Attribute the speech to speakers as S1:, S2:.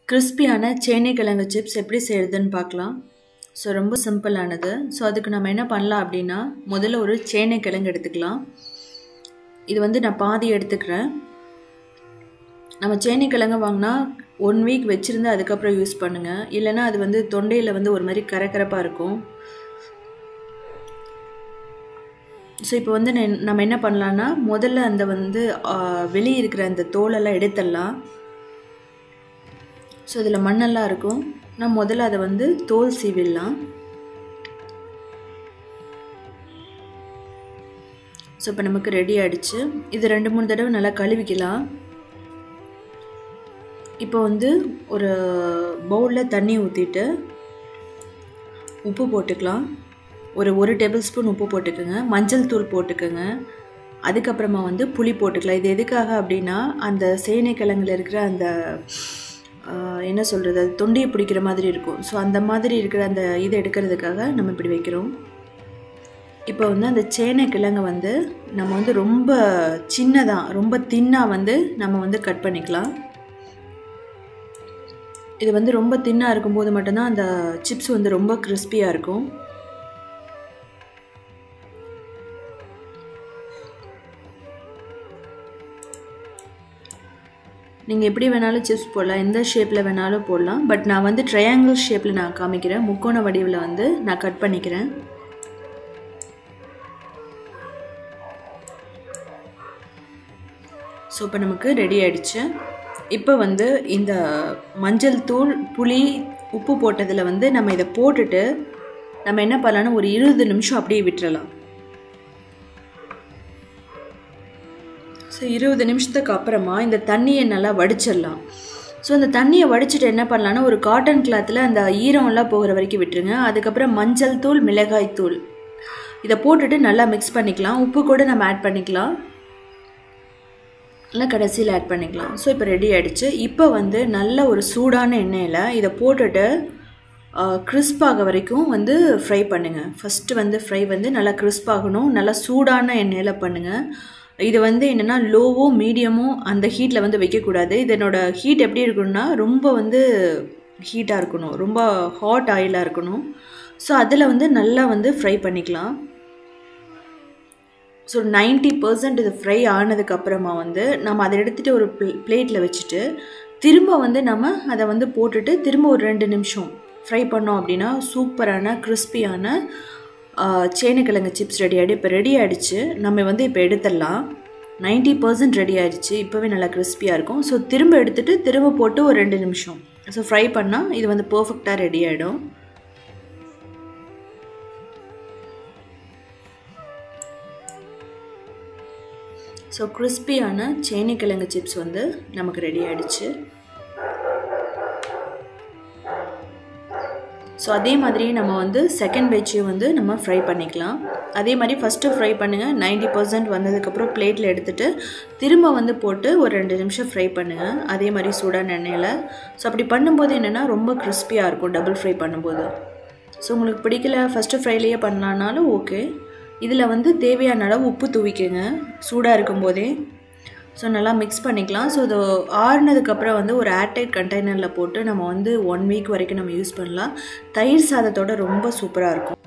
S1: கிறிஸ்பியான சேனைக்கிழங்கு சிப்ஸ் எப்படி செய்கிறதுன்னு பார்க்கலாம் ஸோ ரொம்ப சிம்பிளானது ஸோ அதுக்கு நம்ம என்ன பண்ணலாம் அப்படின்னா முதல்ல ஒரு சேனைக்கிழங்கு எடுத்துக்கலாம் இது வந்து நான் பாதி எடுத்துக்கிறேன் நம்ம சேனைக்கிழங்கு வாங்கினா ஒன் வீக் வச்சுருந்து அதுக்கப்புறம் யூஸ் பண்ணுங்கள் இல்லைன்னா அது வந்து தொண்டையில் வந்து ஒரு மாதிரி கரகரப்பாக இருக்கும் ஸோ இப்போ வந்து நம்ம என்ன பண்ணலான்னா முதல்ல அந்த வந்து வெளியே இருக்கிற அந்த தோலெல்லாம் எடுத்துடலாம் ஸோ இதில் மண்ணெல்லாம் இருக்கும் நான் முதல்ல அதை வந்து தோல் சீவிடலாம் ஸோ இப்போ நமக்கு ரெடி ஆகிடுச்சு இது ரெண்டு மூணு தடவை நல்லா கழுவிக்கலாம் இப்போ வந்து ஒரு பவுலில் தண்ணி ஊற்றிட்டு உப்பு போட்டுக்கலாம் ஒரு ஒரு டேபிள் ஸ்பூன் உப்பு போட்டுக்கோங்க மஞ்சள் தூள் போட்டுக்கோங்க அதுக்கப்புறமா வந்து புளி போட்டுக்கலாம் இது எதுக்காக அப்படின்னா அந்த சேனைக்கிழங்குல இருக்கிற அந்த என்ன சொல்கிறது அது தொண்டையை பிடிக்கிற மாதிரி இருக்கும் ஸோ அந்த மாதிரி இருக்கிற அந்த இதை எடுக்கிறதுக்காக நம்ம இப்படி வைக்கிறோம் இப்போ வந்து அந்த சேனை கிழங்கை வந்து நம்ம வந்து ரொம்ப சின்னதாக ரொம்ப தின்னாக வந்து நம்ம வந்து கட் பண்ணிக்கலாம் இது வந்து ரொம்ப தின்னாக இருக்கும்போது மட்டும்தான் அந்த சிப்ஸ் வந்து ரொம்ப கிறிஸ்பியாக இருக்கும் நீங்கள் எப்படி வேணாலும் சிப்ஸ் போடலாம் எந்த ஷேப்பில் வேணாலும் போடலாம் பட் நான் வந்து ட்ரையாங்கிள் ஷேப்பில் நான் காமிக்கிறேன் முக்கோண வடிவில் வந்து நான் கட் பண்ணிக்கிறேன் ஸோ இப்போ நமக்கு ரெடி ஆயிடுச்சு இப்போ வந்து இந்த மஞ்சள் தூள் புளி உப்பு போட்டதில் வந்து நம்ம இதை போட்டுட்டு நம்ம என்ன பண்ணலாம்னா ஒரு இருபது நிமிஷம் அப்படியே விட்டுறலாம் ஸோ இருபது நிமிஷத்துக்கு அப்புறமா இந்த தண்ணியை நல்லா வடிச்சிடலாம் ஸோ அந்த தண்ணியை வடிச்சிட்டு என்ன பண்ணலான்னா ஒரு காட்டன் கிளாத்தில் அந்த ஈரம்லாம் போகிற வரைக்கும் விட்டுருங்க அதுக்கப்புறம் மஞ்சள் தூள் மிளகாய் தூள் இதை போட்டுட்டு நல்லா மிக்ஸ் பண்ணிக்கலாம் உப்பு கூட நம்ம ஆட் பண்ணிக்கலாம் நல்லா கடைசியில் ஆட் பண்ணிக்கலாம் ஸோ இப்போ ரெடி ஆகிடுச்சு இப்போ வந்து நல்ல ஒரு சூடான எண்ணெயில் இதை போட்டுட்டு கிறிஸ்பாக வரைக்கும் வந்து ஃப்ரை பண்ணுங்கள் ஃபஸ்ட்டு வந்து ஃப்ரை வந்து நல்லா கிறிஸ்பாகணும் நல்லா சூடான எண்ணெயில் பண்ணுங்கள் இது வந்து என்னென்னா லோவோ மீடியமோ அந்த ஹீட்டில் வந்து வைக்கக்கூடாது இதனோட ஹீட் எப்படி இருக்கணும்னா ரொம்ப வந்து ஹீட்டாக இருக்கணும் ரொம்ப ஹாட் ஆயிலாக இருக்கணும் ஸோ அதில் வந்து நல்லா வந்து ஃப்ரை பண்ணிக்கலாம் ஸோ நைன்ட்டி பர்சன்ட் இது ஃப்ரை ஆனதுக்கப்புறமா வந்து நம்ம அதை எடுத்துகிட்டு ஒரு பிளேட்டில் வச்சுட்டு திரும்ப வந்து நம்ம அதை வந்து போட்டுட்டு திரும்ப ஒரு ரெண்டு நிமிஷம் ஃப்ரை பண்ணோம் அப்படின்னா சூப்பரான கிறிஸ்பியான சேனைக்கிழங்கு சிப்ஸ் ரெடி ஆகிடு இப்போ ரெடி ஆகிடுச்சு நம்ம வந்து இப்போ எடுத்துடலாம் நைன்ட்டி பர்சன்ட் ரெடி ஆகிடுச்சு இப்போவே நல்லா கிறிஸ்பியாக இருக்கும் ஸோ திரும்ப எடுத்துகிட்டு திரும்ப போட்டு ஒரு ரெண்டு நிமிஷம் ஸோ ஃப்ரை பண்ணால் இது வந்து பர்ஃபெக்டாக ரெடி ஆகிடும் ஸோ கிறிஸ்பியான சேனைக்கிழங்கு சிப்ஸ் வந்து நமக்கு ரெடி ஆகிடுச்சு ஸோ அதே மாதிரி நம்ம வந்து செகண்ட் பேட்சையும் வந்து நம்ம ஃப்ரை பண்ணிக்கலாம் அதே மாதிரி ஃபஸ்ட்டு ஃப்ரை பண்ணுங்கள் நைன்டி பர்சன்ட் வந்ததுக்கப்புறம் பிளேட்டில் எடுத்துகிட்டு திரும்ப வந்து போட்டு ஒரு ரெண்டு நிமிஷம் ஃப்ரை பண்ணுங்கள் அதே மாதிரி சூடான எண்ணெயில் ஸோ அப்படி பண்ணும்போது என்னென்னா ரொம்ப கிறிஸ்பியாக இருக்கும் டபுள் ஃப்ரை பண்ணும்போது ஸோ உங்களுக்கு பிடிக்கல ஃபஸ்ட்டு ஃப்ரைலேயே பண்ணலான்னாலும் ஓகே இதில் வந்து தேவையான அளவு உப்பு தூவிக்கோங்க சூடாக இருக்கும்போதே ஸோ நல்லா மிக்ஸ் பண்ணிக்கலாம் ஸோ இது ஆறுனதுக்கப்புறம் வந்து ஒரு ஏர்டைட் கண்டெய்னரில் போட்டு நம்ம வந்து ஒன் வீக் வரைக்கும் நம்ம யூஸ் பண்ணலாம் தயிர் சாதத்தோட ரொம்ப சூப்பராக இருக்கும்